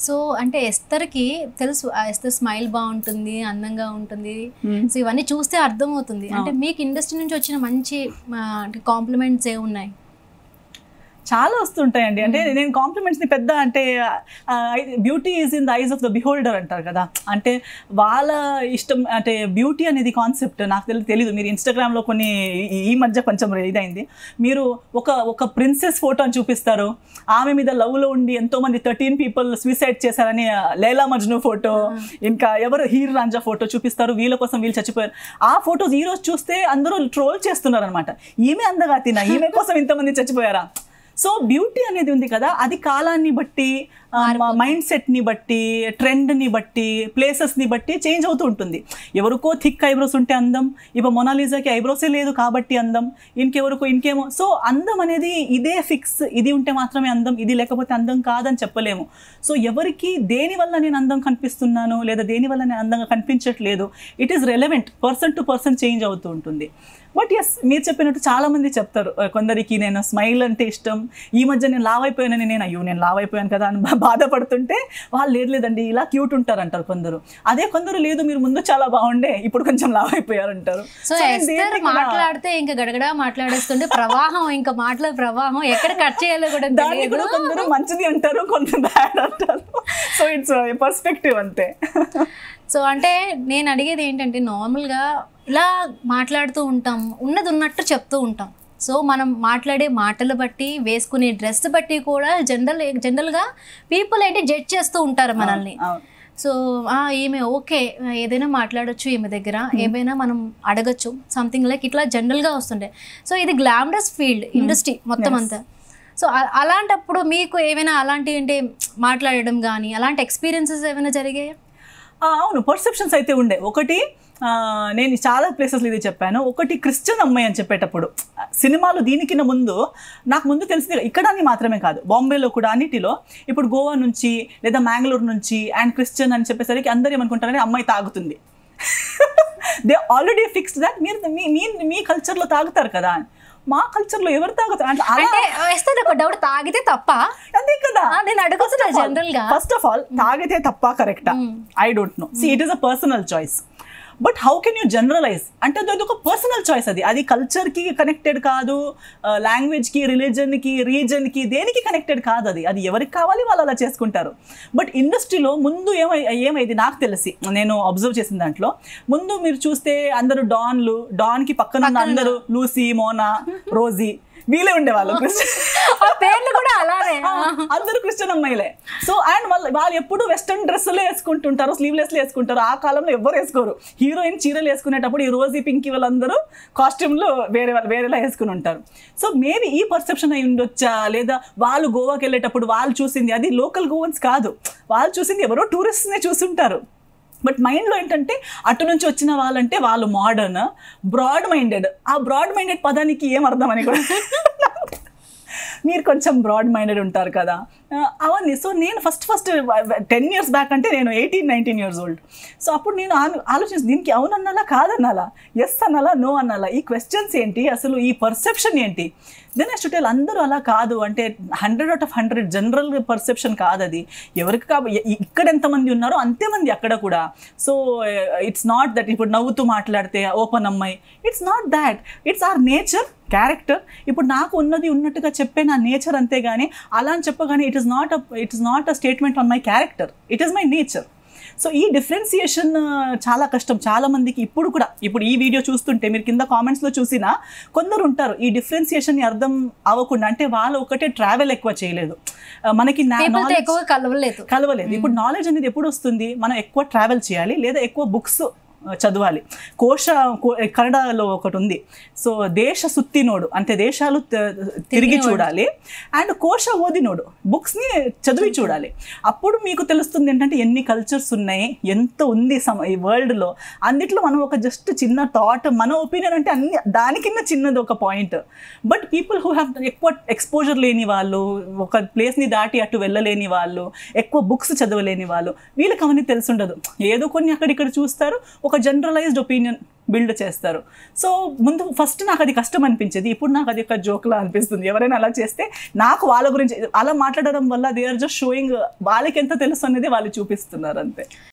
So అంటే ఎస్తర్కి తెలుసు ఆ ఎస్తర్ స్మైల్ బాగుంటుంది అందంగా ఉంటుంది సో ఇవన్నీ చూస్తే అర్థమవుతుంది అంటే మీకు ఇండస్ట్రీ నుంచి వచ్చిన మంచి కాంప్లిమెంట్స్ ఏ ఉన్నాయి చాలా వస్తుంటాయండి అంటే నేను కాంప్లిమెంట్స్ ని పెద్ద అంటే beauty is in the eyes of the beholder అంటారు కదా అంటే వాళ్ళ ఇష్టం అంటే బ్యూటీ అనేది కాన్సెప్ట్ నాకు తెలి తెలీదు మీరు Instagram లో కొన్ని ఈ- ఈ మధ్య కొంచెం ఇదైంది మీరు ఒక ఒక ప్రిన్సెస్ ఫోటోని చూపిస్తారు ఆమె మీద love లో ఉండి ఎంతో మంది థర్టీన్ పీపుల్ సూసైడ్ చేశారని ఆ, లైలా మజ్ను ఫోటో ఇంకా ఎవరు హీర్ రాంజా ఫోటో చూపిస్తారు వీళ్ళ కోసం వీళ్ళు చచ్చిపోయారు ఆ ఫోటోస్ ఈ రోజు చూస్తే అందరూ ట్రోల్ చేస్తున్నారు అనమాట ఈమె అందగా తినా ఈమె కోసం ఇంతమంది చచ్చిపోయారా సో బ్యూటీ అనేది ఉంది కదా అది కాలాన్ని బట్టి మైండ్ సెట్ని బట్టి ట్రెండ్ని బట్టి ప్లేసెస్ని బట్టి చేంజ్ అవుతూ ఉంటుంది ఎవరికో థిక్ ఐబ్రోస్ ఉంటే అందం ఇప్పుడు మొనాలిజాకి ఐబ్రోసే లేదు కాబట్టి అందం ఇంకెవరికో ఇంకేమో సో అందం అనేది ఇదే ఫిక్స్ ఇది ఉంటే మాత్రమే అందం ఇది లేకపోతే అందం కాదని చెప్పలేము సో ఎవరికి దేని వల్ల నేను అందం కనిపిస్తున్నాను లేదా దేని వల్ల నేను అందంగా కనిపించట్లేదు it is relevant person to person change అవుతూ ఉంటుంది బట్ ఎస్ మీరు చెప్పినట్టు చాలా మంది చెప్తారు ఆ, కొందరికి నేను స్మైల్ అంటే ఇష్టం ఈ మధ్య నేను లావ్ అయిపోయానని నేను అయ్యో నేను లావ్ అయిపోయాను కదా అని బా- బాధపడుతుంటే వాళ్ళు లేదు లేదండి ఇలా క్యూట్ ఉంటారు అంటారు కొందరు అదే కొందరు లేదు మీరు ముందు చాలా బాగుండే ఇప్పుడు కొంచెం లావ్ అయిపోయారు అంటారు సో నేను ఎస్తర్ దేన్ని కూడా- మాట్లాడితే ఇంకా గడగడా మాట్లాడేస్తుంటే ప్రవాహం ఇంకా మాటల ప్రవాహం ఎక్కడ కట్ చేయాలో కూడా దాన్ని తెలియదు కూడా కొందరు మంచిది అంటారు కొందరు బ్యాడ్ అంటారు సో ఇట్స్ పర్స్పెక్టివ్ అంతే సో అంటే నేను అడిగేది ఏంటంటే నార్మల్గా ఇలా మాట్లాడుతూ ఉంటాం ఉన్నది ఉన్నట్టు చెప్తూ ఉంటాం సో మనం మాట్లాడే మాటలు బట్టి వేసుకునే డ్రెస్ బట్టి కూడా జనరల్ జనరల్గా పీపుల్ అయితే జడ్జ్ చేస్తూ ఉంటారు మనల్ని అవును. సో ఆ, ఈమె ఓకే ఏదైనా మాట్లాడొచ్చు ఈమె దగ్గర ఏమైనా మనం అడగచ్చు సంథింగ్ లైక్ ఇట్లా జనరల్గా వస్తుండే సో ఇది గ్లామరస్ ఫీల్డ్ ఇండస్ట్రీ మొత్తం అంతా సో అ- అలాంటప్పుడు మీకు ఏమైనా అలాంటి అంటే మాట్లాడడం కానీ అలాంటి ఎక్స్పీరియన్సెస్ ఏమైనా జరిగాయా ఆ, అవును పర్సెప్షన్స్ అయితే ఉండే ఒకటి ఆ, నేను చాలా ప్లేసెస్లో ఇది చెప్పాను ఒకటి క్రిస్టియన్ అమ్మాయి అని చెప్పేటప్పుడు సినిమాలు దీనికిన్న ముందు నాకు ముందు తెలిసింది ఇక్కడ అని మాత్రమే కాదు బాంబేలో కూడా అన్నిటిలో ఇప్పుడు గోవా నుంచి లేదా మ్యాంగ్లూరు నుంచి అండ్ క్రిస్టియన్ అని చెప్పేసరికి అందరూ ఏమనుకుంటారంటే అమ్మాయి తాగుతుంది దే ఆల్రెడీ ఫిక్స్డ్ దట్ మీరు మీ మీ మీ కల్చర్లో తాగుతారు కదా అని మా కల్చర్లో ఎవరు తాగుతారు అంటే అలా అంటే వేస్తుంది ఒక డౌట్ తాగితే తప్ప అదే కదా ఆ, నేను అడుగుతున్నా జనరల్ గా ఫస్ట్ ఆఫ్ ఆల్ తాగితే తప్ప కరెక్టా I don't know see it is a personal choice but how can you generalise అంటే అది ఒక పర్సనల్ చాయిస్ అది అది కల్చర్కి కనెక్టెడ్ కాదు లాంగ్వేజ్కి రిలీజన్కి రీజన్కి దేనికి కనెక్టెడ్ కాదు అది అది ఎవరికి కావాలి వాళ్ళు అలా చేసుకుంటారు బట్ ఇండస్ట్రీలో ముందు ఏమై ఏమైంది నాకు తెలిసి నేను అబ్జర్వ్ చేసిన దాంట్లో ముందు మీరు చూస్తే అందరూ డాన్లు డాన్కి పక్కన ఉన్న అందరూ లూసీ మోనా రోజీ వీళ్ళే ఉండేవాళ్ళు ఆ పేర్లు కూడా అలానే ఆ, అందరూ క్రిస్టియన్ అమ్మాయిలే సో అండ్ వాళ్ళు వాళ్ళు ఎప్పుడు వెస్ట్రన్ డ్రెస్సులే వేసుకుంటుంటారు స్లీవ్లెస్లు వేసుకుంటారు ఆ కాలంలో ఎవ్వరు వేసుకోరు హీరోయిన్ చీరలు వేసుకునేటప్పుడు ఈ రోజీ పింకీ వాళ్ళందరూ కాస్ట్యూమ్లు వేరే వాళ్ళు వేరేలా వేసుకుని ఉంటారు సో మేబీ ఈ పర్సెప్షన్ అయి ఉండొచ్చా లేదా వాళ్ళు గోవాకి వెళ్ళేటప్పుడు వాళ్ళు చూసింది అది లోకల్ గోవన్స్ కాదు వాళ్ళు చూసింది ఎవరో టూరిస్ట్నే చూసుంటారు బట్ మైండ్లో ఏంటంటే అటు నుంచి వచ్చిన వాళ్ళంటే వాళ్ళు మోడర్న్ బ్రాడ్ మైండెడ్ ఆ బ్రాడ్ మైండెడ్ పదానికి ఏం అర్థం అని కూడా మీరు కొంచెం బ్రాడ్ మైండెడ్ ఉంటారు కదా ఆ, అవన్నీ సో నేను first first ten years back అంటే నేను eighteen nineteen years old so అప్పుడు నేను ఆలో- ఆలోచించి దీనికి అవునన్నాలా కాదన్నాలా ఎస్ అన్నాలా నో అన్నాలా ఈ క్వశ్చన్స్ ఏంటి అసలు ఈ పర్సెప్షన్ ఏంటి దెన్ టెల్ అందరూ అలా కాదు అంటే hundred out of hundred general perception కాదు అది ఎవరికి కాబ ఇ- ఇక్కడ ఎంతమంది ఉన్నారో అంతే మంది అక్కడ కూడా సో ఇట్స్ నాట్ దట్ ఇప్పుడు నవ్వుతూ మాట్లాడితే ఓపెన్ అమ్మాయి it's not that it's our nature character ఇప్పుడు నాకు ఉన్నది ఉన్నట్టుగా చెప్పే నా నేచర్ అంతే కానీ అలా అని చెప్పగానే it is not it is not a statement on my character it is my nature so ఈ డిఫరెన్సియేషన్ చాలా కష్టం చాలా మందికి ఇప్పుడు కూడా ఇప్పుడు ఈ వీడియో చూస్తుంటే మీరు కింద కామెంట్స్లో చూసినా కొందరు ఉంటారు ఈ డిఫరెన్సియేషన్ అర్థం అవ్వకుండా అంటే వాళ్ళు ఒకటే ట్రావెల్ ఎక్కువ చేయలేదు ఆ, మనకి నా- పీపుల్ తో knowledge- ఎక్కువ కలవలేదు కలవలేదు ఇప్పుడు నాలెడ్జ్ అనేది ఎప్పుడు వస్తుంది మనం ఎక్కువ ట్రావెల్ చేయాలి లేదా ఎక్కువ బుక్స్ చదవాలి కోశ కో- కన్నడలో ఒకటి ఉంది సో దేశ సుత్తినోడు అంటే దేశాలు త- తిరిగి చూడాలి అండ్ కోశ ఓదినోడు బుక్స్ని చదివి చూడాలి అప్పుడు మీకు తెలుస్తుంది ఏంటంటే ఎన్ని కల్చర్స్ ఉన్నాయి ఎంత ఉంది సమ ఈ వరల్డ్లో అన్నిట్లో మనం ఒక జస్ట్ చిన్న థాట్ మన ఒపీనియన్ అంటే అన్ని దానికిన్న చిన్నది ఒక point but people who have ఎక్కువ ఎక్స్పోజర్ లేని వాళ్ళు ఒక ప్లేస్ని దాటి అటు వెళ్ళలేని వాళ్ళు ఎక్కువ బుక్స్ చదవలేని వాళ్ళు వీళ్ళకి అవన్నీ తెలిసి ఉండదు ఏదో కొన్ని అక్కడిక్కడ చూస్తారు ఒక జనరలైజ్డ్ ఒపీనియన్ బిల్డ్ చేస్తారు సో ముందు ఫస్ట్ నాకు అది కష్టం అనిపించేది ఇప్పుడు నాకు అది ఒక జోక్లా అనిపిస్తుంది ఎవరైనా అలా చేస్తే నాకు వాళ్ళ గురించి అలా మాట్లాడడం వల్ల దే ఆర్ జస్ట్ షోయింగ్ వాళ్ళకి ఎంత తెలుసు అనేది వాళ్ళు చూపిస్తున్నారు అంతే